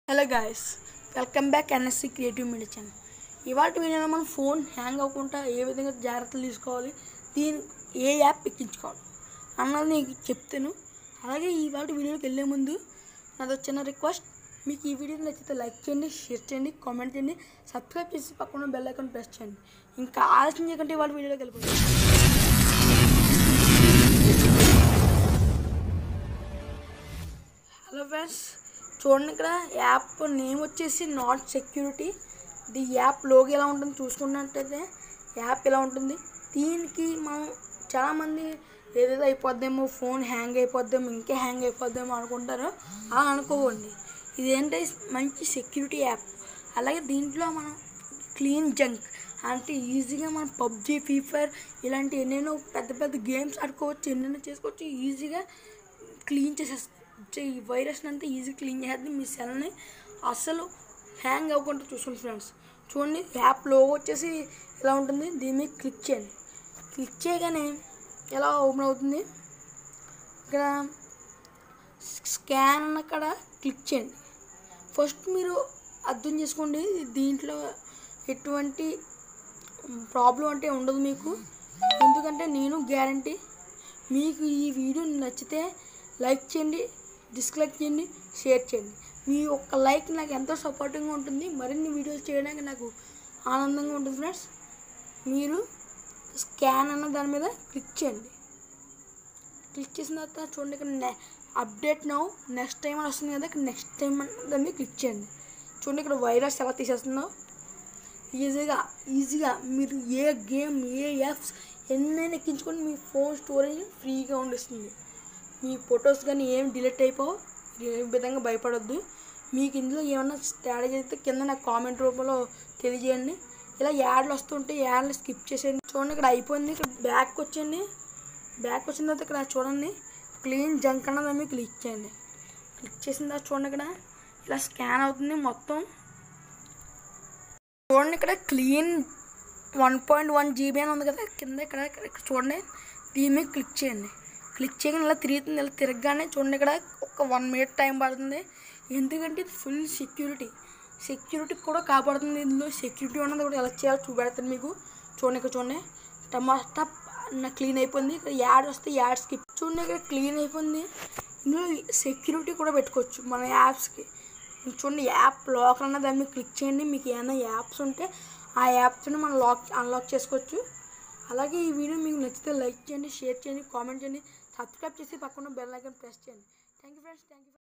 hello guys welcome back NSC creative media channel ఇవాళ వీడియోలో మనం ఫోన్ హ్యాంగ్ అవ్వకుండా ఏ విధంగా జాగ్రత్తలు తీసుకోవాలి దీని ఏ యాప్ ఎక్కించుకోవాలి అన్నది నీకు చెప్తాను అలాగే ఇవాళ వీడియోకి వెళ్ళే ముందు నాది చిన్న రిక్వెస్ట్ మీకు ఈ వీడియో నచ్చితే లైక్ చేయండి షేర్ చేయండి కామెంట్ చేయండి సబ్స్క్రైబ్ చేసి పక్కన బెల్ ఐకాన్ ప్రెస్ చేయండి ఇంకా ఆలస్యం చేయకంటే ఇవాళ వీడియోలోకి వెళ్ళిపోతుంది హలో ఫ్రెండ్స్ చూడండి ఇక్కడ యాప్ నేమ్ వచ్చేసి not security the app logo ఎలా ఉంటుంది చూసుకున్నట్టయితే యాప్ ఎలా ఉంటుంది దీనికి మనం చాలామంది ఏదేదో అయిపోద్దేమో ఫోన్ హ్యాంగ్ అయిపోద్దేమో ఇంకే హ్యాంగ్ అయిపోద్దేమో అనుకుంటారు అలా అనుకోకండి ఇదేంటే మంచి సెక్యూరిటీ యాప్ అలాగే దీంట్లో మనం క్లీన్ జంక్ అంటే ఈజీగా మనం పబ్జీ ఫ్రీ ఫైర్ ఇలాంటి ఎన్నెన్నో పెద్ద పెద్ద గేమ్స్ ఆడుకోవచ్చు ఎన్నెన్నో చేసుకోవచ్చు ఈజీగా క్లీన్ చేసేస్తే ఈ వైరస్ అంతా ఈజీ క్లీన్ చేసేది మీ సెల్ని అస్సలు హ్యాంగ్ అవ్వకుండా చూసుకోండి ఫ్రెండ్స్ చూడండి యాప్ లోగో వచ్చేసి ఇలా ఉంటుంది దీని మీద క్లిక్ చేయండి క్లిక్ చేయగానే ఎలా ఓపెన్ అవుతుంది ఇక్కడ స్కాన్ అక్కడ క్లిక్ చేయండి ఫస్ట్ మీరు అర్థం చేసుకోండి దీంట్లో ఎటువంటి ప్రాబ్లం అంటే ఉండదు మీకు ఎందుకంటే నేను గ్యారంటీ మీకు ఈ వీడియో నచ్చితే లైక్ చేయండి డిస్లైక్ చేయండి షేర్ చేయండి మీ ఒక్క లైక్ నాకు ఎంతో సపోర్టింగ్గా ఉంటుంది మరిన్ని వీడియోస్ చేయడానికి నాకు ఆనందంగా ఉంటుంది ఫ్రెండ్స్ మీరు స్కాన్ అన్న దాని మీద క్లిక్ చేయండి క్లిక్ చేసిన తర్వాత చూడండి ఇక్కడ నె అప్డేట్ నౌ నెక్స్ట్ టైం అని వస్తుంది కదా ఇక్కడ నెక్స్ట్ టైం అన్న దాని మీద క్లిక్ చేయండి చూడండి ఇక్కడ వైరస్ ఎలా తీసేస్తుందో ఈజీగా ఈజీగా మీరు ఏ గేమ్ ఏ యాప్స్ ఎన్నైనా ఎక్కించుకొని మీ ఫోన్ స్టోరేజ్ ఫ్రీగా ఉండిస్తుంది మీ ఫొటోస్ కానీ ఏం డిలీట్ అయిపో ఏ విధంగా భయపడొద్దు మీకు ఇందులో ఏమన్నా తేడా చేస్తే కింద నాకు కామెంట్ రూపంలో తెలియజేయండి ఇలా యాడ్లు వస్తుంటే యాడ్లు స్కిప్ చేసేయండి చూడండి ఇక్కడ అయిపోయింది ఇక్కడ బ్యాక్ వచ్చేయండి బ్యాక్ వచ్చిన తర్వాత ఇక్కడ చూడండి క్లీన్ జంక్ అన్నది మీరు క్లిక్ చేయండి క్లిక్ చేసిన తర్వాత చూడండి ఇక్కడ ఇలా స్కాన్ అవుతుంది మొత్తం చూడండి ఇక్కడ clean one point one GB అని ఉంది కదా కింద ఇక్కడ ఇక్కడ చూడండి దీని మీద క్లిక్ చేయండి క్లిక్ చేయగానే ఇలా తిరుగుతుంది ఇలా తిరగగానే చూడండి ఇక్కడ ఒక వన్ మినిట్ టైం పడుతుంది ఎందుకంటే ఇది ఫుల్ సెక్యూరిటీ సెక్యూరిటీ కూడా కాపాడుతుంది ఇందులో సెక్యూరిటీ ఉన్నది కూడా ఎలా చేయాలో చూపెడతాను మీకు చూడండి ఇక్కడ చూడండి టమాటా నా క్లీన్ అయిపోయింది ఇక్కడ యాడ్ వస్తే యాడ్ స్కిప్ చూడండి ఇక్కడ క్లీన్ అయిపోయింది ఇందులో సెక్యూరిటీ కూడా పెట్టుకోవచ్చు మన యాప్స్కి చూడండి యాప్ లాక్ అన్న దాని మీద క్లిక్ చేయండి మీకు ఏమైనా యాప్స్ ఉంటే ఆ యాప్స్ని మనం లాక్ అన్లాక్ చేసుకోవచ్చు అలాగే ఈ వీడియో మీకు నచ్చితే లైక్ చేయండి షేర్ చేయండి కామెంట్ చేయండి సబ్స్క్రైబ్ చేసి పక్కన బెల్ ఐకాన్ ప్రెస్ చేయండి thank you friends thank you